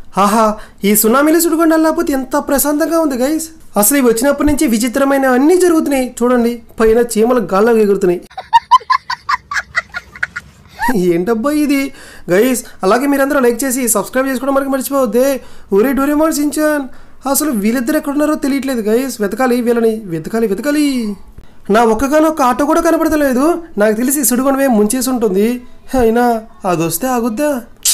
ఆహా ఈ సునామీలో సుడిగుండ లేకపోతే ఎంత ప్రశాంతంగా ఉంది గైస్ అసలు ఇవి వచ్చినప్పటి నుంచి విచిత్రమైన అన్నీ జరుగుతున్నాయి చూడండి పైన చీమలు గాల్లో ఎగురుతున్నాయి ఏంటబ్బా ఇది గైస్ అలాగే మీరందరూ లైక్ చేసి సబ్స్క్రైబ్ చేసుకోవడం మనకి మర్చిపోవద్దే ఒరే డోరేమాన్ సించాన్ అసలు వీళ్ళిద్దరు ఎక్కడున్నారో తెలియట్లేదు గైస్ వెతకాలి వీళ్ళని వెతకాలి వెతకాలి నా ఒక్కగానొక్క ఆటో కూడా కనపడతలేదు నాకు తెలిసి సుడిగుండమే ముంచేసి ఉంటుంది అయినా అది వస్తే ఆగుద్దా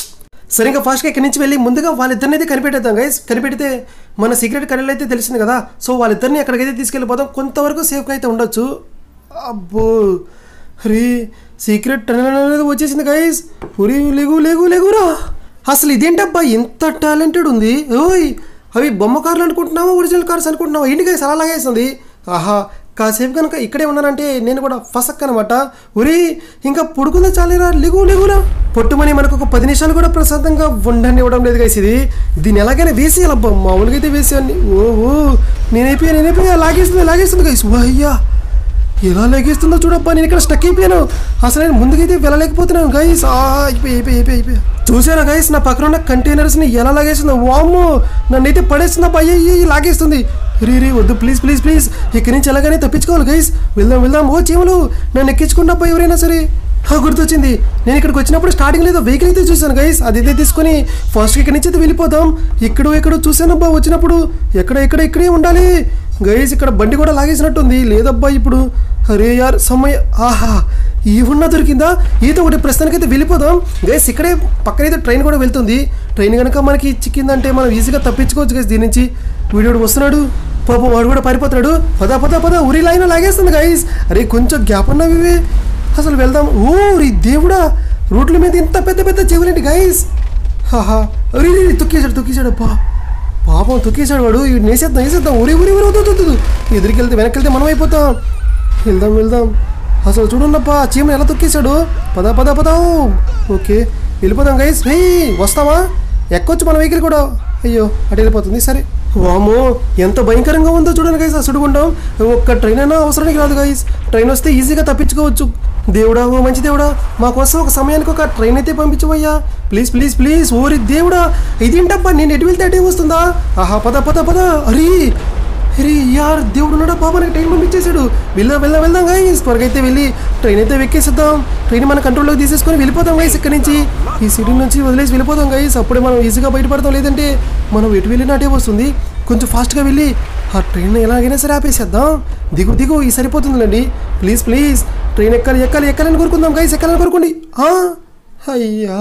సరే ఇంకా ఫాస్ట్గా ఇక్కడి నుంచి వెళ్ళి ముందుగా వాళ్ళిద్దరిని అయితే కనిపెట్టేద్దాం గైస్ కనిపెడితే మన సీక్రెట్ కరెంట్ అయితే తెలిసింది కదా సో వాళ్ళిద్దరిని ఎక్కడికైతే తీసుకెళ్ళిపోదాం కొంతవరకు సేఫ్గా అయితే ఉండొచ్చు అబ్బో హరి సీక్రెట్ టనల్ అనేది వచ్చేసింది గైస్ ఉరి లేగు లేగు లేగురా అసలు ఇదేంటబ్బా ఇంత టాలెంటెడ్ ఉంది ఓయ్ అవి బొమ్మ కార్లు అనుకుంటున్నావా ఒరిజినల్ కార్స్ అనుకుంటున్నావా ఏంటి గైస్ అలా లాగేస్తుంది ఆహా కాసేపు కనుక ఇక్కడే ఉన్నానంటే నేను కూడా ఫసక్ అనమాట ఉరి ఇంకా పొడుకుందా చాలేరా లేగు లేగురా పొట్టుమని మనకు ఒక పది నిమిషాలు కూడా ప్రశాంతంగా ఉండని ఇవ్వడం లేదు గైస్ ఇది దీన్ని ఎలాగైనా వేసేయాలబ్బా మామూలుగా అయితే వేసేయాన్ని ఓహో నేనైపోయా నేనైపోయా లాగేస్తుంది లాగేస్తుంది గైస్ ఓ అయ్యా ఎలా లెగిస్తుందో చూడబ్బా నేను ఇక్కడ స్టక్ అయిపోయాను అసలు నేను ముందుకైతే వెళ్ళలేకపోతున్నాను గైస్ అయిపోయి అయిపోయి అయిపోయి అయిపోయి చూసారా గైస్ నా పక్కన ఉన్న కంటైనర్స్ని ఎలా లాగేస్తుందో వామ్మో నన్ను అయితే పడేస్తుందా అయ్యి లాగేస్తుంది రీ రీ వద్దు ప్లీజ్ ప్లీజ్ ప్లీజ్ ఇక్కడి నుంచి ఎలాగైనా తప్పించుకోవాలి గైస్ వెళ్దాం వెళ్దాం ఓ చీమలు నన్ను ఎక్కించుకున్నప్ప ఎవరైనా సరే ఆ, గుర్తొచ్చింది నేను ఇక్కడికి వచ్చినప్పుడు స్టార్టింగ్ లేదో వెహికల్ అయితే చూశాను గైస్ అది ఇదే తీసుకొని ఫస్ట్ ఇక్కడి నుంచి అయితే వెళ్ళిపోదాం ఇక్కడ ఎక్కడో చూశానబ్బా వచ్చినప్పుడు ఎక్కడ ఎక్కడ ఇక్కడే ఉండాలి గైస్ ఇక్కడ బండి కూడా లాగేసినట్టుంది లేదబ్బా ఇప్పుడు అరే యార్ సమయ ఆహా ఈ ఉన్న దొరికిందా ఈత ఒకటి ప్రస్తుతానికైతే వెళ్ళిపోదాం గైస్ ఇక్కడే పక్కనైతే ట్రైన్ కూడా వెళ్తుంది ట్రైన్ కనుక మనకి చిక్కిందంటే మనం ఈజీగా తప్పించుకోవచ్చు గైస్ దీని నుంచి వీడియోడు వస్తున్నాడు పాపం వాడు కూడా పారిపోతున్నాడు పద పద పద ఉరి లైన్ లాగేస్తుంది గైస్ అరే కొంచెం గ్యాప్ ఉన్నవి ఇవి. అసలు వెళ్దాం ఓ రీ దేవుడా రోడ్ల మీద ఇంత పెద్ద పెద్ద చెవులేంటి గైస్ హాహా అరే రే, రే, తొక్కేశాడు తొక్కేశాడు అబ్బా పాపం తొక్కేశాడు వాడు ఇవి నేసేద్దాం వేసేద్దాం ఊరి ఊరి ఊరి వద్దు వద్దు, వద్దు ఎదురికి వెళ్తే వెనక్కి వెళ్తే మనం అయిపోతాం వెళ్దాం వెళ్దాం అసలు చూడండప్పా చీమ ఎలా తొక్కేశాడు పద పద పద ఓకే వెళ్ళిపోదాం గైస్ హే వస్తావా ఎక్కొచ్చు మన వెహికల్ కూడా అయ్యో అటు వెళ్ళిపోతుంది సరే వామో ఎంత భయంకరంగా ఉందో చూడండి గైస్ ఆ సుడుగుండం ఒక్క ట్రైన్ అయినా అవసరానికి రాదు గైస్ ట్రైన్ వస్తే ఈజీగా తప్పించుకోవచ్చు దేవుడా ఓ మంచి దేవుడా మా కోసం ఒక సమయానికి ఒక ట్రైన్ అయితే పంపించవయ్యా ప్లీజ్ ప్లీజ్ ప్లీజ్ ఓరి దేవుడా ఇదేంటబ్బా నేను ఎటు వెళ్తే అటే వస్తుందా ఆహా పద పద పద అరే అరే యార్ దేవుడు ఉన్నాడా బాబా నాకు ట్రైన్ పంపించేశాడు వెళ్దాం వెళ్దాం వెళ్దాం గైస్ త్వరగా అయితే వెళ్ళి ట్రైన్ అయితే వెక్కేసిద్దాం ట్రైన్ మన కంట్రోల్లోకి తీసేసుకొని వెళ్ళిపోతాం గైస్ ఇక్కడి నుంచి ఈ సిటీ నుంచి వదిలేసి వెళ్ళిపోతాం గైస్ అప్పుడే మనం ఈజీగా బయటపడతాం లేదంటే మనం ఎటు వెళ్ళినా అటే వస్తుంది కొంచెం ఫాస్ట్గా వెళ్ళి ఆ ట్రైన్ ఎలాగైనా సరే ఆపేసేద్దాం దిగు దిగు ఈ సరిపోతుందిలేండి ప్లీజ్ ప్లీజ్ ట్రైన్ ఎక్కాలి ఎక్కాలి ఎక్కాలని కోరుకుందాం గైస్ ఎక్కాలని కోరుకోండి ఆ, అయ్యా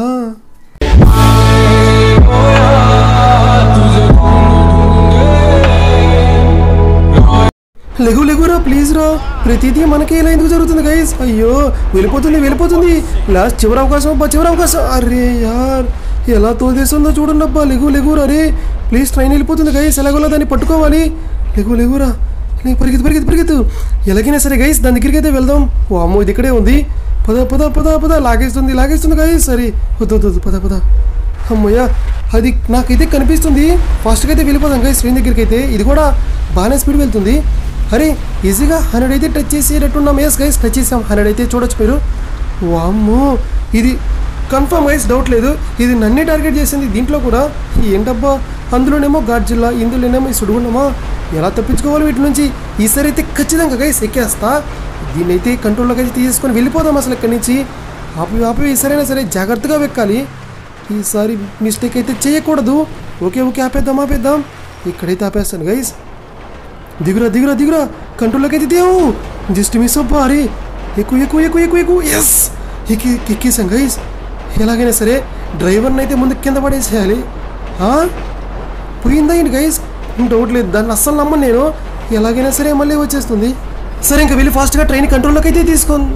లెగు లెగురా ప్లీజ్ రా ప్రతిదీ మనకి ఇలా ఎందుకు జరుగుతుంది గైస్ అయ్యో వెళ్ళిపోతుంది వెళ్ళిపోతుంది లాస్ట్ చివరి అవకాశం అబ్బా చివరి అవకాశం అరే యార్ ఎలా తోదేస్తుందో చూడండి అబ్బా లెగు లెగురా అరే ప్లీజ్ ట్రైన్ వెళ్ళిపోతుంది గైస్ ఎలాగోలా దాన్ని పట్టుకోవాలి లెగు లెగురా లే, పరిగెత్తు పరిగెత్తు పరిగెత్తు ఎలాగైనా సరే గైస్ దాని దగ్గరికి అయితే వెళ్దాం ఓ అమ్మో ఇది ఇక్కడే ఉంది పద పద పద పద లాగేస్తుంది లాగేస్తుంది గైస్ సరే వద్దు వద్దు వద్దు, పద పద అమ్మయ్య అది నాకైతే కనిపిస్తుంది ఫాస్ట్గా అయితే వెళ్ళిపోదాం గైస్ ట్రైన్ దగ్గరికి అయితే ఇది కూడా బాగానే స్పీడ్ వెళ్తుంది అరే ఈజీగా హండ్రెడ్ అయితే టచ్ చేసేటట్టున్నాం ఎస్ గైస్ టచ్ చేసాం హండ్రెడ్ అయితే చూడొచ్చు మీరు వామ్మో ఇది కన్ఫర్మ్ గైస్ డౌట్ లేదు ఇది నన్నే టార్గెట్ చేసింది దీంట్లో కూడా ఏంటబ్బా అందులోనేమో గాడ్జిల్లా ఇందులోనేమో ఈ సుడుగున్నామా ఎలా తప్పించుకోవాలి వీటి నుంచి ఈసారి అయితే ఖచ్చితంగా గైస్ ఎక్కేస్తా దీన్ని అయితే కంట్రోల్లోకి అయితే తీసేసుకొని వెళ్ళిపోదాం అసలు ఇక్కడి నుంచి ఆపి ఆపి ఈసారైనా సరే జాగ్రత్తగా వెక్కాలి ఈసారి మిస్టేక్ అయితే చేయకూడదు ఓకే ఓకే ఆపేద్దాం ఆపేద్దాం ఇక్కడైతే ఆపేస్తాను గైస్ దిగురా దిగురా దిగురా కంట్రోల్లోకి అయితే దేవు జస్ట్ మిస్ అబ్బా అరే ఎక్కువ ఎక్కువ ఎక్కువ ఎక్కువ ఎక్కువ ఎస్ ఎక్కి ఎక్కేసాం గైస్ ఎలాగైనా సరే డ్రైవర్ని అయితే ముందు కింద పడేసేయాలి ఆ? పోయిందా ఏంటి గైస్ డౌట్ లేదు దాన్ని అస్సలు నమ్మను నేను ఎలాగైనా సరే మళ్ళీ వచ్చేస్తుంది సరే ఇంకా వెళ్ళి ఫాస్ట్గా ట్రైన్ కంట్రోల్లోకి అయితే తీసుకోండి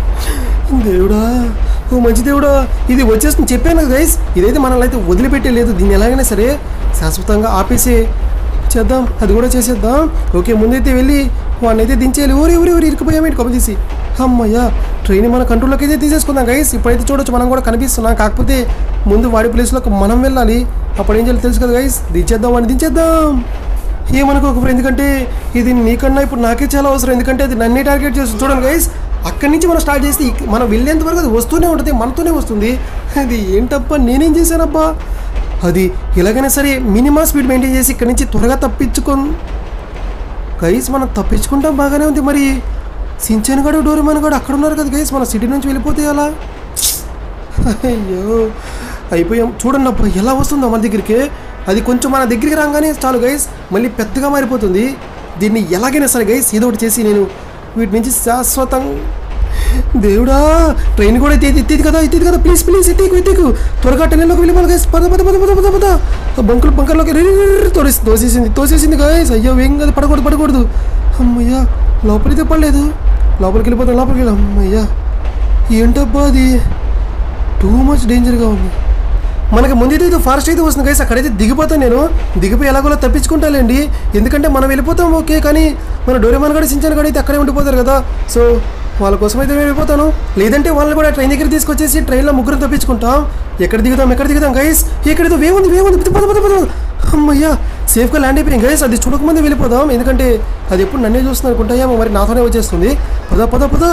దేవుడా ఓ మంచి దేవుడా ఇది వచ్చేస్తుంది చెప్పాను కదా గైస్ ఇదైతే మనల్ని అయితే వదిలిపెట్టే లేదు దీన్ని ఎలాగైనా సరే శాశ్వతంగా ఆపేసి చేద్దాం అది కూడా చేసేద్దాం ఓకే ముందైతే వెళ్ళి వాడిని అయితే దించేయాలి ఊరి ఊరి ఊరి ఇరుక్కుపోయామేంటి కబుల్ తీసి అమ్మయ్యా ట్రైన్ మన కంట్రోల్లోకి అయితే తీసేసుకుందాం గైస్ ఇప్పుడైతే చూడొచ్చు మనం కూడా కనిపిస్తున్నాం కాకపోతే ముందు వాడి ప్లేస్లోకి మనం వెళ్ళాలి అప్పుడు ఏం చేయాలి తెలుసు కదా గైస్ దించేద్దాం వాడిని దించేద్దాం ఏమనుకోకపోతే ఎందుకంటే ఇది నీకన్నా ఇప్పుడు నాకే చాలా అవసరం ఎందుకంటే అది నన్నే టార్గెట్ చేస్తుంది చూడండి గైస్ అక్కడి నుంచి మనం స్టార్ట్ చేస్తే ఇక్- మనం వెళ్ళేంత వరకు అది వస్తూనే ఉంటుంది మనతోనే వస్తుంది అది ఏంటప్పా నేనేం చేశానబ్బా అది ఎలాగైనా సరే మినిమం స్పీడ్ మెయింటైన్ చేసి ఇక్కడి నుంచి త్వరగా తప్పించుకొని గైస్ మనం తప్పించుకుంటాం బాగానే ఉంది మరి సించన్ గడు డోరేమాన్ గడు అక్కడ ఉన్నారు కదా గైస్ మన సిటీ నుంచి వెళ్ళిపోతే అలా అయ్యో అయిపోయాం చూడండి అబ్బా ఎలా వస్తుందో మన దగ్గరికి అది కొంచెం మన దగ్గరికి రాగానే చాలు గైస్ మళ్ళీ పెద్దగా మారిపోతుంది దీన్ని ఎలాగైనా సరే గైస్ ఏదో ఒకటి చేసి నేను వీటి నుంచి శాశ్వతం దేవుడా ట్రైన్ కూడా ఎత్తి ఎత్తేది కదా ఎత్తేది కదా ప్లీజ్ ప్లీజ్ ఎత్తేకు ఎత్తేకు త్వరగా టెన్లోకి వెళ్ళిపోవాలి గైస్ పద పద పద పద పద పద ఆ బంకులు బంకర్లోకి రి- రి- రి- రి- తోసేసి తోసేసింది తోసేసింది గైస్ అయ్యో ఏం కదా పడకూడదు పడకూడదు అమ్మయ్యా లోపలితే పడలేదు లోపలికి వెళ్ళిపోతాం లోపలికి వెళ్ళి అమ్మయ్యా ఏంటబ్బా అది టూ మచ్ డేంజర్గా ఉంది మనకి ముందైతే ఇది ఫారెస్ట్ అయితే వస్తుంది గైస్ అక్కడైతే దిగిపోతాను నేను దిగిపోయి ఎలాగోలా తప్పించుకుంటాలేండి ఎందుకంటే మనం వెళ్ళిపోతాం ఓకే కానీ మన డోరేమాన్ కూడా సించాన్ కూడా అయితే అక్కడే ఉండిపోతారు కదా సో వాళ్ళ కోసం అయితే నేను వెళ్ళిపోతాను లేదంటే వాళ్ళని కూడా ట్రైన్ దగ్గర తీసుకొచ్చేసి ట్రైన్లో ముగ్గురు తప్పించుకుంటాం ఎక్కడ దిగుదాం ఎక్కడ దిగుదాం గైస్ ఎక్కడేదో వే ఉంది వే ఉంది పద పద పద అమ్మయ్యా సేఫ్గా ల్యాండ్ అయిపోయాం గైస్ అది చూడకముందే వెళ్ళిపోదాం ఎందుకంటే అది ఎప్పుడు నన్నే చూస్తుంది అనుకుంటా ఏమో మరి నాతోనే వచ్చేస్తుంది పద పద పద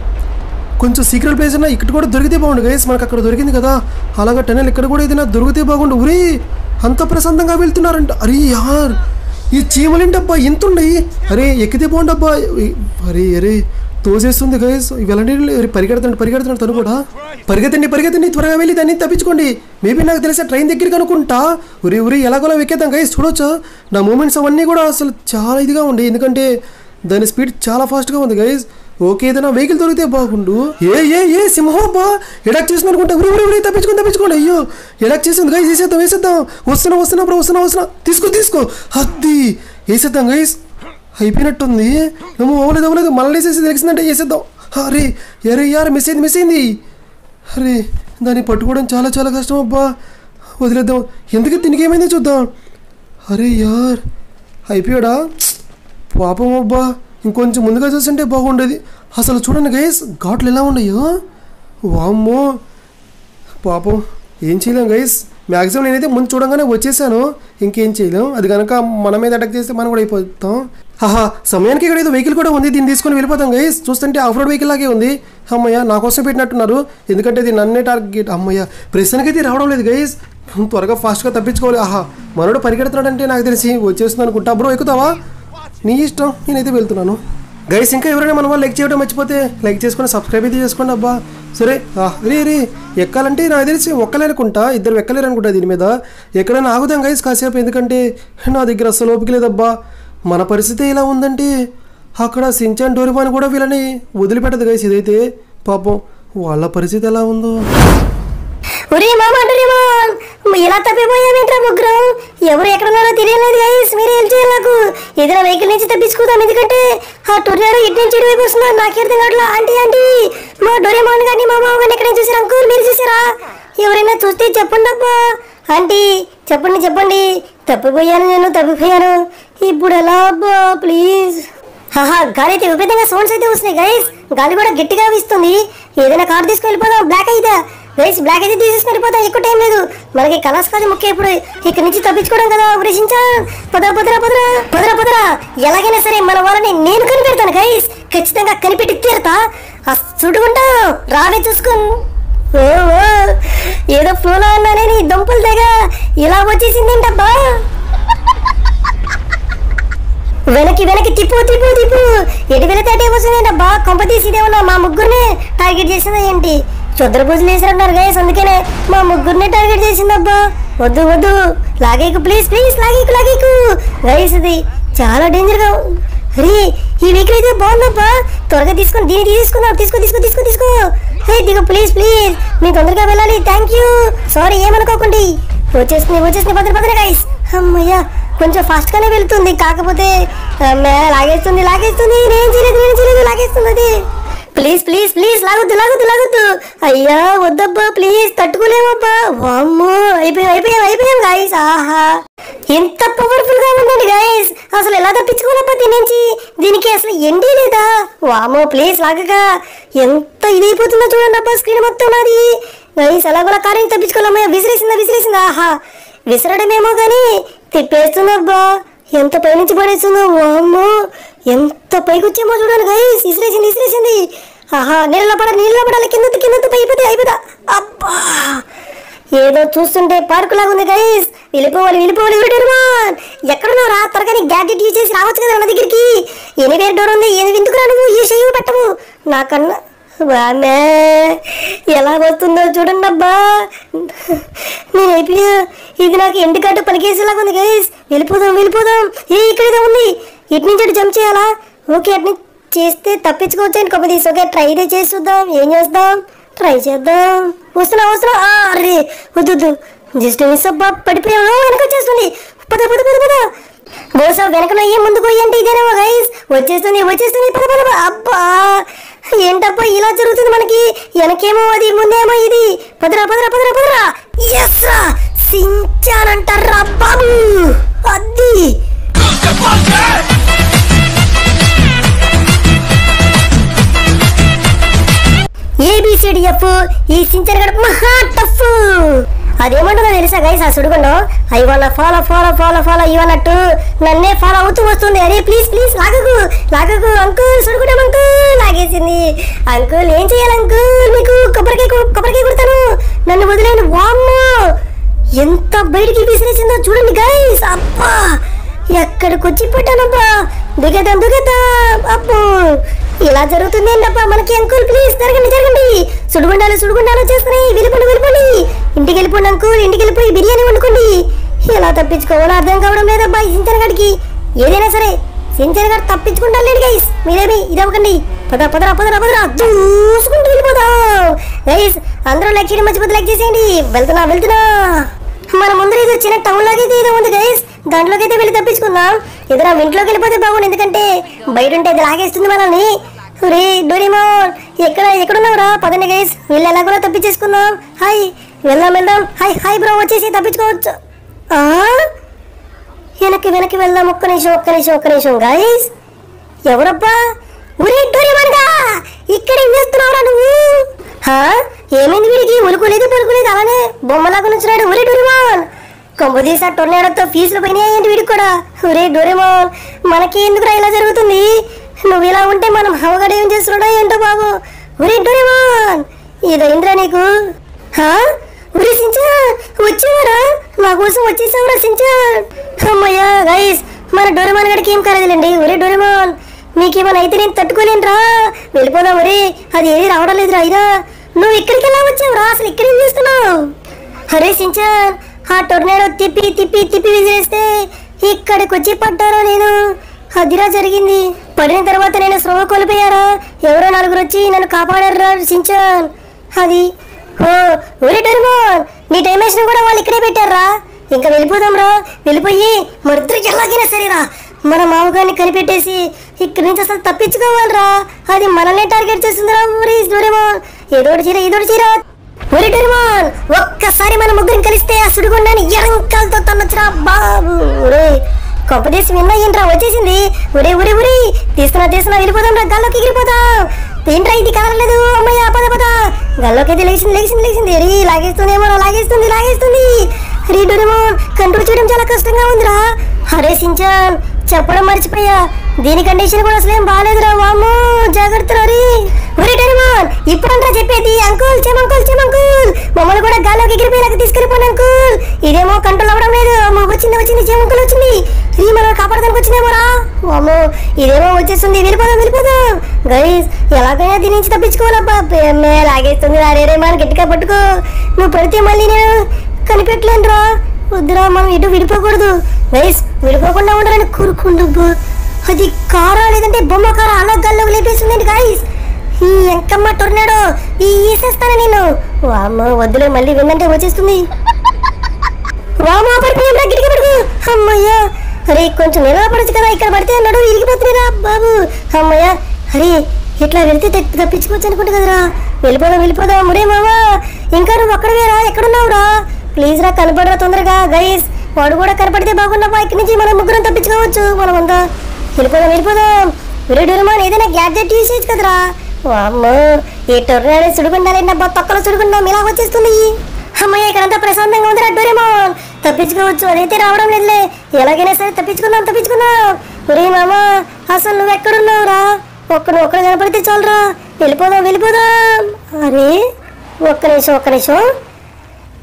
కొంచెం సీక్రెట్ ప్లేస్ అయినా ఇక్కడ కూడా దొరికితే బాగుండు గైస్ మనకు అక్కడ దొరికింది కదా అలాగా టనల్ ఇక్కడ కూడా ఏదైనా దొరికితే బాగుండు ఉరి అంత ప్రశాంతంగా వెళ్తున్నారంట అరే యార్ ఈ చీమలేంటబ్బా ఎంత ఉన్నాయి అరే ఎక్కితే బాగుండబ్బా ఈ- అరే అరే తోసేస్తుంది గైస్ వెళ్ళండి పరిగెడుతున్నాడు పరిగెడుతున్నాడు తను కూడా పరిగెత్తండి పరిగెత్తండి త్వరగా వెళ్ళి దాన్ని తప్పించుకోండి మేబీ నాకు తెలిసే ట్రైన్ దగ్గరికి అనుకుంటా ఉరి ఉరి ఎలాగోలా ఎక్కేద్దాం గైస్ చూడొచ్చా నా మూమెంట్స్ అవన్నీ కూడా అసలు చాలా ఇదిగా ఉండే ఎందుకంటే దాని స్పీడ్ చాలా ఫాస్ట్గా ఉంది గైస్ ఓకే ఏదైనా వెహికల్ దొరికితే బాగుండు ఏ ఏ ఏ సింహబ్బా ఎడాక్ చేసింది అనుకుంటా ఉరి ఉరి ఉరి తప్పించుకొని తప్పించుకోండి అయ్యో ఎడాక్ చేసింది గైస్ వేసేద్దాం వేసేద్దాం వస్తున్నా వస్తున్నా బ్రో వస్తున్నా వస్తున్నా తీసుకో తీసుకో అద్ది వేసేద్దాం గైస్ అయిపోయినట్టుంది ఏమో అవ్వలేదు అవ్వలేదు మళ్ళీ వేసేసి తెలిసిందంటే వేసేద్దాం అరే ఎరే యార్ మిస్ అయింది మిస్ అయింది అరే దాన్ని పట్టుకోవడం చాలా చాలా కష్టం అబ్బా వదిలేద్దాం ఎందుకు దీనికి ఏమైందో చూద్దాం అరే యార్ అయిపోయాడా పాపం అబ్బా ఇంకొంచెం ముందుగా చూస్తుంటే బాగుండేది అసలు చూడండి గైస్ ఘాట్లు ఎలా ఉన్నాయో వామ్మో పాపం ఏం చేయలేం గైస్ మ్యాక్సిమం నేనైతే ముందు చూడంగానే వచ్చేసాను ఇంకేం చేయలేం అది కనుక మన మీద అటాక్ చేస్తే మనం కూడా అయిపోతాం ఆహా సమయానికి ఇక్కడ ఏదో వెహికల్ కూడా ఉంది దీన్ని తీసుకొని వెళ్ళిపోతాం గైస్ చూస్తుంటే ఆఫ్ రోడ్ వెహికల్ లాగే ఉంది అమ్మయ్య నా కోసం పెట్టినట్టున్నారు ఎందుకంటే ఇది నన్నే టార్గెట్ అమ్మయ్య ప్రస్తుతానికి అయితే రావడం లేదు గైస్ త్వరగా ఫాస్ట్గా తప్పించుకోవాలి ఆహా మనోడు పరిగెడుతున్నాడంటే నాకు తెలిసి వచ్చేస్తుంది అనుకుంటా బ్రో ఎక్కుతావా నీ ఇష్టం నేనైతే వెళ్తున్నాను గైస్ ఇంకా ఎవరైనా మన వాళ్ళు లైక్ చేయడం మర్చిపోతే లైక్ చేసుకొని సబ్స్క్రైబ్ అయితే చేసుకోండి అబ్బా సరే ఆ, రే రే ఎక్కాలంటే నాకు తెలిసి ఒక్కలేనుకుంటా ఇద్దరు ఎక్కలేరు అనుకుంటా దీని మీద ఎక్కడైనా ఆగుదాం గైస్ కాసేపు ఎందుకంటే నా దగ్గర అసలు ఓపిక లేదబ్బా మన పరిస్థితి ఇలా ఉందంటే అక్కడ సించాన్ డోరిమాన్ కూడా వీళ్ళని వదిలిపెట్టదు గైస్ ఇదైతే పాపం వాళ్ళ పరిస్థితి ఎలా ఉందో ఒరే మామ డోరేమాన్ ఎలా తప్పిపోయామేంట్రా ముగ్గురం ఎవరు ఎక్కడ ఉన్నారో తెలియలేదు గైస్ మీరే హెల్ప్ చేయాలి నాకు ఏదైనా వెహికల్ నుంచి తప్పించుకుందాం ఎందుకంటే ఆ టొర్నాడో ఇటు నుంచి ఇటువైపు వస్తున్నారు నాకే అర్థం కావట్లా ఆంటీ ఆంటీ మా డోరేమాన్ గాని మా మామ గాని ఎక్కడ చూసారా అంకుల్ మీరు చూసారా ఎవరైనా చూస్తే చెప్పండి అబ్బా ఆంటీ చెప్పండి చెప్పండి తప్పిపోయాను నేను తప్పిపోయాను ఇప్పుడు ఎలా అబ్బా ప్లీజ్ హాహా గాలి అయితే విపరీతంగా సౌండ్స్ అయితే వస్తున్నాయి గైస్ గాలి కూడా గట్టిగా వీస్తుంది ఏదైనా కార్ తీసుకొని వెళ్ళిపోదాం బ్లాక్ అయితే గైస్ బ్లాక్ అయితే తీసేసుకొని వెళ్ళిపోతాం ఎక్కువ టైం లేదు మనకి కలర్స్ కాదు ముఖ్యం ఇప్పుడు ఇక్కడ నుంచి తప్పించుకోవడం కదా ఉరేషించా పదరా పదరా పదరా పదరా పదరా ఎలాగైనా సరే మన వాళ్ళని నేను కనిపెడతాను గైస్ ఖచ్చితంగా కనిపెట్టి తీరుతా ఆ చుట్టుకుంటా రావే చూసుకోను ఓ ఓ, ఏదో ఫ్లోలో ఉన్నానే నీ దుంపలు తెగ ఇలా వచ్చేసిందేంటబ్బా వెనక్కి వెనక్కి తిప్పు తిప్పు తిప్పు ఎటు వెళితే అటే వస్తుందేంటబ్బా కొంప తీసి ఇదేమన్నా మా ముగ్గురిని టార్గెట్ చేసిందా ఏంటి చుద్దర పూజలు వేసారన్నారు గైస్ అందుకనే మా ముగ్గురిని టార్గెట్ చేసిందబ్బా వద్దు వద్దు లాగేకు ప్లీజ్ ప్లీజ్ లాగేకు లాగేకు గైస్ ఇది చాలా డేంజర్ గా ఉంది. అరే ఈ వెహికల్ అయితే బాగుందబ్బా త్వరగా తీసుకొని దీన్ని తీసుకుందాం తీసుకో తీసుకో తీసుకో తీసుకో హే దిగు ప్లీజ్ ప్లీజ్ మీరు తొందరగా వెళ్ళాలి థ్యాంక్ యూ సారీ ఏమనుకోకండి వచ్చేస్తుంది వచ్చేస్తుంది భద్ర భద్ర గైస్ అమ్మయ్యా కొంచెం ఫాస్ట్ గానే వెళ్తుంది కాకపోతే అమ్మే, లాగేస్తుంది లాగేస్తుంది నేను చేయలేదు నేను చేయలేదు లాగేస్తుంది అది ప్లీజ్ ప్లీజ్ ప్లీజ్ లాగొద్దు లాగొద్దు లాగొద్దు అయ్యా వద్దబ్బా ప్లీజ్ తట్టుకోలేమబ్బా వామ్మో అయిపోయాం అయిపోయాం అయిపోయాం గాయస్ ఆహా ఎంత పవర్ఫుల్ గా ఉందండి గాయస్ అసలు ఎలా తప్పించుకోలేబ్బా దీని నుంచి దీనికి అసలు ఎండి లేదా వామో ప్లీజ్ లాగగా ఎంత ఇదైపోతుందో చూడండి అబ్బా స్క్రీన్ మొత్తం నాది గైస్ అలా కూడా కారేజ్ తప్పించుకోలేమో విసిరేసిందా విసిరేసిందా ఆహా విసరడమేమో కానీ తిప్పేస్తుందబ్బా ఎంత పైనుంచి పడేస్తుందో వామ్మో ఎంత పైకి వచ్చేమో చూడండి గైస్ విసిరేసింది విసిరేసింది ఆహా నీళ్ళ పడ నీళ్ళ పడాలి కింద కింద అయిపోతే అయిపోతా అబ్బా ఏదో చూస్తుంటే పార్కు లాగా ఉంది గైస్ వెళ్ళిపోవాలి వెళ్ళిపోవాలి డోరేమాన్ ఎక్కడున్నావు రా త్వరగా నీ గ్యాడ్జెట్ యూజ్ చేసి రావచ్చు కదా నా దగ్గరికి ఎనివేర్ డోర్ ఉంది ఏది విందుకురా నువ్వు ఈ షేవ్ పెట్టవు నాకన్నా వామే ఎలా వస్తుందో చూడండి అబ్బా నేను అయిపోయా ఇది నాకు ఎండు కట్టు పలికేసేలాగా ఉంది గైస్ వెళ్ళిపోదాం వెళ్ళిపోదాం ఏ ఇక్కడేదో ఉంది ఇటు నుంచి అటు జంప్ చేయాలా ఓకే అటు నుంచి చేస్తే తప్పించుకోవచ్చు అని కొమ్మ తీసి ఓకే ట్రై అయితే చేసి చూద్దాం ఏం చేద్దాం ట్రై చేద్దాం వస్తున్నా వస్తున్నా ఆ, అరే వద్దు వద్దు జస్ట్ మిస్ అబ్బా పడిపోయాము వెనక వచ్చేస్తుంది పద పద పద పద బహుశా వెనకన ఏ ముందుకు అంటే ఇదేనేమో గైస్ వచ్చేస్తుంది వచ్చేస్తుంది పద పద పద. అబ్బా ఏంటబ్బా ఇలా జరుగుతుంది మనకి వెనకేమో అది ముందేమో ఇది పదరా పదరా పదరా పదరా ఎస్ సించానంటారా బాబు అది ఏబిసిడిఎఫ్ ఈ సించర్ గడ మహా టఫ్ అదేమంటుందో తెలుసా గైస్ ఆ సుడుగుండో I want follow follow follow follow ఇవన్నట్టు నన్నే ఫాలో అవుతూ వస్తుంది అరే ప్లీజ్ ప్లీజ్ లాగకు లాగకు అంకుల్ సుడుగుండం అంకుల్ లాగేసింది అంకుల్ ఏం చేయాలి అంకుల్ మీకు కొబ్బరికాయ కొ- కొబ్బరికాయ కొడతాను నన్ను వదిలేను వామ్మో ఎంత బయటికి విసిరేసిందో చూడండి గైస్ అబ్బా ఎక్కడికి వచ్చి పెట్టానబ్బా దిగేద్దాం దిగేద్దాం అబ్బో ఇలా జరుగుతుంది ఏంటబ్బా మనకి అంకుల్ ప్లీజ్ జరగండి జరగండి సుడుగుండాలు సుడుగుండాలు చేస్తున్నాయి వెళ్ళిపోండి వెళ్ళిపోండి ఇంటికి వెళ్ళిపోండి అంకుల్ ఇంటికి వెళ్ళిపోయి బిర్యానీ వండుకోండి ఎలా తప్పించుకోవాలో అర్థం కావడం లేదబ్బా ఈ సించన్ గడికి ఏదైనా సరే సించన్ గడ్ తప్పించుకుంటా లేడు గైస్ మీరేమి ఇదవ్వకండి పద పదరా పదరా పదరా చూసుకుంటూ వెళ్ళిపోదాం గైస్ అందరూ లైక్ చేయడం మర్చిపోతే లైక్ చేసేయండి వెళ్తున్నా వెళ్తున్నా మన ముందర ఏదో చిన్న టౌన్ లాగా అయితే ఏదో ఉంది గైస్ దాంట్లోకి అయితే వెళ్ళి తప్పించుకుందాం ఎదురా ఇంట్లోకి వెళ్ళిపోతే బాగుండు ఎందుకంటే బయట ఉంటే ఇది లాగేస్తుంది మనల్ని రే డోరేమోన్ ఎక్కడ ఎక్కడున్నావురా పదండి గైస్ వీళ్ళు ఎలా కూడా తప్పించేసుకుందాం హాయ్ వెళ్దాం వెళ్దాం హాయ్ హాయ్ బ్రో వచ్చేసి తప్పించుకోవచ్చు ఆ? వెనక్కి వెనక్కి వెళ్దాం ఒక్క నిమిషం ఒక్క నిమిషం ఒక్క నిమిషం గైస్ ఎవరబ్బా ఒరే డోరేమాన్గా ఇక్కడ ఏం చేస్తున్నావురా నువ్వు హా? ఏమైంది వీడికి ఉలుకులేదు పలుకులేదు అలానే బొమ్మలాగా నుంచున్నాడు ఒరే డోరేమాన్ కొంపదీసా టొర్నాడోతో ఫీజులు పోయినాయి ఏంటి వీడికి కూడా ఒరే డోరేమాన్ మనకి ఎందుకురా ఇలా జరుగుతుంది నువ్వు ఇలా ఉంటే మనం హవగడ ఏం చేస్తున్నాడో ఏంటో బాబు ఒరే డోరేమాన్ ఇదైందిరా నీకు హా? ఒరే సించాన్ వచ్చేవారా నా కోసం వచ్చేసావురా సించాన్ అమ్మయ్యా గైస్ మన డోరేమాన్ గడికి ఏం కాలేదులేండి ఒరే డోరేమాన్ మీకేమైనా అయితే నేను తట్టుకోలేనురా వెళ్ళిపోదాం ఒరే అది ఏది రావడం లేదురా అయినా నువ్వు ఇక్కడికి ఎలా వచ్చావురా అసలు ఇక్కడ ఏం చేస్తున్నావు అరే సించాన్ ఆ టొర్నాడో తిప్పి తిప్పి తిప్పి విసిరేస్తే ఇక్కడికి వచ్చి పడ్డారా నేను అదిరా జరిగింది పడిన తర్వాత నేను స్రవ కోల్పోయారా ఎవరో నలుగురు వచ్చి నన్ను కాపాడారా సించాన్ అది ఓ ఒరే డర్మోన్ నీ డైమెన్షన్ కూడా వాళ్ళు ఇక్కడే పెట్టారా ఇంకా వెళ్ళిపోదాం రా వెళ్ళిపోయి మరిద్దరికి ఎలాగైనా సరేరా మన మామగారిని కనిపెట్టేసి ఇక్కడి నుంచి అసలు తప్పించుకోవాలిరా అది మనల్ని టార్గెట్ చేస్తుందిరా ఊరి డోరేమోన్ ఏదోటి చీర ఏదోటి చీర ఒరే డోరేమోన్ ఒక్కసారి మన ముగ్గురం కలిస్తే ఆ సుడిగుండాన్ని ఎడంకాలతో తన్నొచ్చురా బాబు ఒరే కొంపదేశం విన్నా ఏంట్రా వచ్చేసింది ఒరే ఒరే ఒరే తీస్తున్నా తీస్తున్నా వెళ్ళిపోదాం రా గాల్లోకి ఎగిరిపోదాం ఏంట్రా ఇది కదలలేదు అమ్మయ్య పద పద గాల్లోకి అయితే లేచింది లేచింది లేచింది రీ లాగేస్తుందేమో రా, లాగేస్తుంది లాగేస్తుంది రీ డోరేమోన్ కంట్రోల్ చేయడం చాలా కష్టంగా ఉందిరా అరే సించాన్ చెప్పడం మర్చిపోయా దీని కండిషన్ కూడా అసలేం బాగాలేదురా వామ్మో జాగ్రత్త రీ ఒరే డోరేమోన్ ఇప్పుడంట్రా చెప్పేది అంకుల్ చెమంకుల్ చెమంకుల్ మమ్మల్ని కూడా గాల్లోకి ఎగిరిపోయేలాగా తీసుకెళ్ళిపోండి అంకుల్ ఇదేమో కంట్రోల్ అవ్వడం లేదు అమ్మో వచ్చింది వచ్చింది చెమంకుల్ వచ్చింది ఇది మనం కాపాడడానికి వచ్చిందేమోరా అమ్మో ఇదేమో వచ్చేస్తుంది వెళ్ళిపోదాం వెళ్ళిపోదాం గైస్ ఎలాగైనా దీని నుంచి తప్పించుకోవాలబ్బా ప్రేమే లాగేస్తుంది అరే రే మనం గట్టిగా పట్టుకో నువ్వు పడితే మళ్ళీ నేను కనిపెట్టలేనురా వద్దురా మనం ఇటు విడిపోకూడదు గైస్ విడిపోకుండా ఉండాలని కోరుకుండబ్బా అది కారా లేదంటే బొమ్మ కారా అలా గల్లోకి లేపేస్తుంది గైస్ ఈ ఎంకమ్మ టొర్నాడో ఈ ఈసేస్తాను నేను అమ్మ వద్దులే మళ్ళీ విన్నంటే వచ్చేస్తుంది వామా పడిపోయాం గిరికి పడుకు అమ్మయ్యా అరే కొంచెం నిలబడచ్చు కదా ఇక్కడ పడితే నడు ఇరిగిపోతుందిరా బాబు అమ్మయ్యా అరే ఇట్లా వెళ్తే తప్పి- తప్పించుకోవచ్చు అనుకుంటా కదరా వెళ్ళిపోదాం వెళ్ళిపోదాం మురే మామా ఇంకా నువ్వు అక్కడవేరా ఎక్కడున్నావురా ప్లీజ్ రా కనపడరా తొందరగా గైస్ వాడు కూడా కనపడితే బాగున్నావా ఇక్కడి నుంచి మనం ముగ్గురం తప్పించుకోవచ్చు మనం అంతా వెళ్ళిపోదాం వెళ్ళిపోదాం ఒరే డోరేమాన్ ఏదైనా గ్యాడ్జెట్ యూస్ చేయొచ్చు కదరా అమ్మో ఈ టొర్నాడో సుడుగుండాలంటే అబ్బా తొక్కలో సుడుగుండాం ఇలా వచ్చేస్తుంది అమ్మయ్య ఇక్కడంతా ప్రశాంతంగా ఉందిరా డోరేమాన్ తప్పించుకోవచ్చు అదైతే రావడం లేదులే ఎలాగైనా సరే తప్పించుకుందాం తప్పించుకుందాం ఒరే మామా అసలు నువ్వు ఎక్కడున్నావురా ఒక్క ఒక్కడ కనపడితే చాలరా వెళ్ళిపోదాం వెళ్ళిపోదాం అరే ఒక్క నిమిషం ఒక్క నిమిషం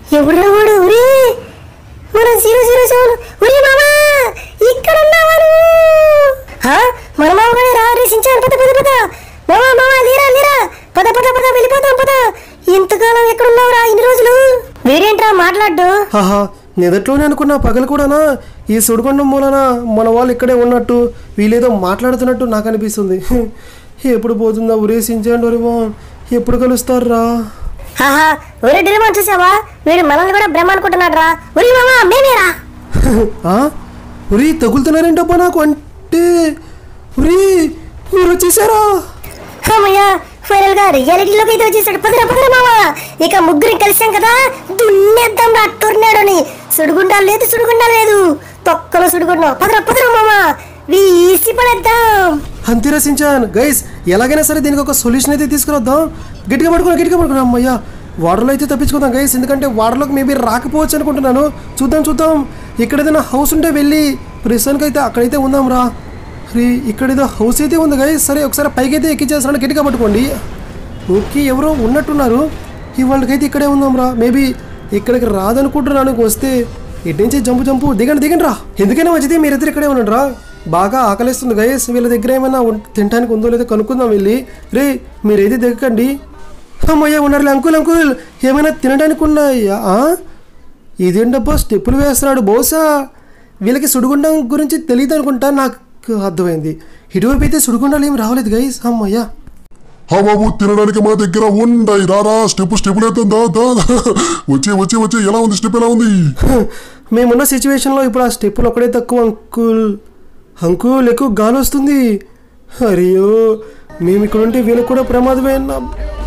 ఎవడు వాడు ఉరి మన జీరో జీరో సెవెన్ ఉరి మామా ఇక్కడ ఉన్నావా నువ్వు హా? మన మామగానే రా రే సించాను పద పద పద మామా మామా లేరా లేరా పద పద పద వెళ్ళిపోతాం పద ఇంతకాలం ఎక్కడున్నావురా ఇన్ని రోజులు వీడేంట్రా మాట్లాడు ఆహా నిదట్లోనే అనుకున్నా పగలు కూడానా ఈ సుడికొండం మూలన మన వాళ్ళు ఇక్కడే ఉన్నట్టు వీళ్ళేదో మాట్లాడుతున్నట్టు నాకు అనిపిస్తుంది ఎప్పుడు పోతుందా ఉరేసించండి ఒరేమో ఎప్పుడు కలుస్తారా ఆహా ఒరే డిరమాన్ చూసావా వీడు మనల్ని కూడా బ్రహ్మ అనుకుంటున్నాడు రా ఉరి మామా మేమేరా ఆ? ఉరి తగులుతున్నారేంటబ్బా నాకు అంటే ఉరి మీరు వచ్చేసారా అమ్మయ్యా ఫైనల్ గా రియాలిటీలోకి అయితే వచ్చేసాడు పదరా పదరా మావా ఇక ముగ్గురు కలిసాం కదా దున్నేద్దాం రా టొర్నాడోని సుడుగుండా లేదు సుడుగుండా లేదు తొక్కలో సుడుగుండం పదరా పదరా మావా వీసి పడేద్దాం అంతేరా సించాన్ గైస్ ఎలాగైనా సరే దీనికి ఒక సొల్యూషన్ అయితే తీసుకురొద్దాం గట్టిగా పడుకున్నా గట్టిగా పడుకున్నా అమ్మయ్యా వాటర్లో అయితే తప్పించుకుందాం గైస్ ఎందుకంటే వాటర్లోకి మేబీ రాకపోవచ్చు అనుకుంటున్నాను చూద్దాం చూద్దాం ఇక్కడ ఏదైనా హౌస్ ఉంటే వెళ్ళి ప్రస్తుతానికి అయితే అక్కడైతే ఉందాం రా రే ఇక్కడ ఏదో హౌస్ అయితే ఉంది గైస్ సరే ఒకసారి పైకి అయితే ఎక్కించేస్తాను గట్టిగా పట్టుకోండి ఓకే ఎవరో ఉన్నట్టున్నారు ఇవాళకైతే ఇక్కడే ఉందాం రా మేబీ ఇక్కడికి రాదనుకుంటున్నాను వస్తే ఇటు నుంచి జంపు జంపు దిగండి దిగండి రా ఎందుకైనా మంచిది మీరిద్దరు ఇక్కడే ఉండండి రా బాగా ఆకలిస్తుంది గైస్ వీళ్ళ దగ్గర ఏమైనా ఉం- తినడానికి ఉందో లేదో కనుక్కుందాం వెళ్ళి రే మీరైతే దిగకండి అమ్మయ్య ఉన్నారులే అంకుల్ అంకుల్ ఏమైనా తినడానికి ఉన్నాయా ఆ? ఇదేంటబ్బా స్టెప్పులు వేస్తున్నాడు బహుశా వీళ్ళకి సుడిగుండం గురించి తెలియదు అనుకుంటా నాకు అర్థమైంది ఇటువైపు అయితే సుడిగుండాలు ఏం రావలేదు గైస్ అమ్మయ్యా హా బాబు తినడానికి మా దగ్గర ఉండయి రారా స్టెప్ స్టెప్ లేతుందా దా వచ్చే వచ్చే వచ్చే ఎలా ఉంది స్టెప్ ఎలా ఉంది మేమున్న సిచ్యువేషన్లో ఇప్పుడు ఆ స్టెప్పులు ఒకటే తక్కువ అంకుల్ అంకుల్ ఎక్కువ గాలి వస్తుంది అయ్యో మేము ఇక్కడ ఉంటే వీళ్ళకి కూడా ప్రమాదమే అన్నా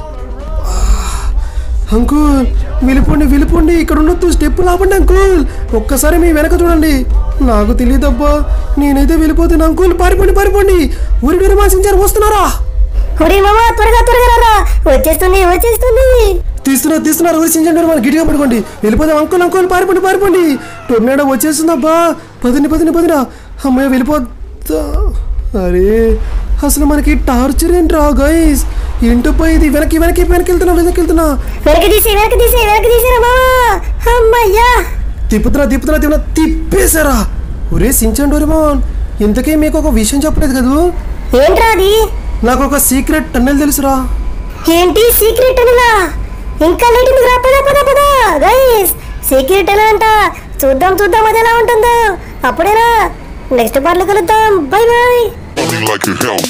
అంకుల్ వెళ్ళిపోండి వెళ్ళిపోండి ఇక్కడ ఉండొద్దు స్టెప్ లాపండి అంకుల్ ఒక్కసారి మీ వెనక చూడండి నాకు తెలియదబ్బా నేనైతే వెళ్ళిపోతున్నా అంకుల్ పారిపోండి పారిపోండి ఊరి డోరి మాసించారు వస్తున్నారా ఒరే మామా త్వరగా త్వరగా రా వచ్చేస్తుంది వచ్చేస్తుంది తీస్తున్నారు తీస్తున్నారు ఊరి సించండి మనం గట్టిగా పడుకోండి వెళ్ళిపోదాం అంకుల్ అంకుల్ పారిపోండి పారిపోండి టొర్నాడో వచ్చేస్తుందబ్బా పదిని పదిని పదినా అమ్మాయి వెళ్ళిపోద్దా అరే అసలు మనకి టార్చర్ ఏంట్రా గైస్ ఏంటబ్బా ఇది వెనక్కి వెనక్కి వెనక్కి వెళ్తున్నా వెనక్కి వెళ్తున్నా వెనక్కి తీసి వెనక్కి తీసి వెనక్కి తీసిరా మామా అమ్మయ్యా తిప్పుతున్నా తిప్పుతున్నా తిప్పుతున్నా తిప్పేశారా ఒరే సించండి ఒరేమోన్ ఇంతకీ మీకు ఒక విషయం చెప్పలేదు కదూ ఏంట్రా అది నాకు ఒక సీక్రెట్ టన్నెల్ తెలుసురా ఏంటి సీక్రెట్ అనిలా ఇంకా లేట్ ఎందుకు రా పద పద పద గైస్ సీక్రెట్ ఎలా అంట చూద్దాం చూద్దాం అది ఎలా ఉంటుందో అప్పుడేనా నెక్స్ట్ పార్ట్లో కలుద్దాం bye bye Something like a hell.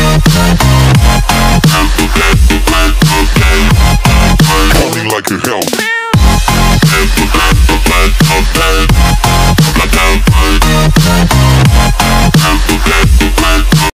Something like a hell.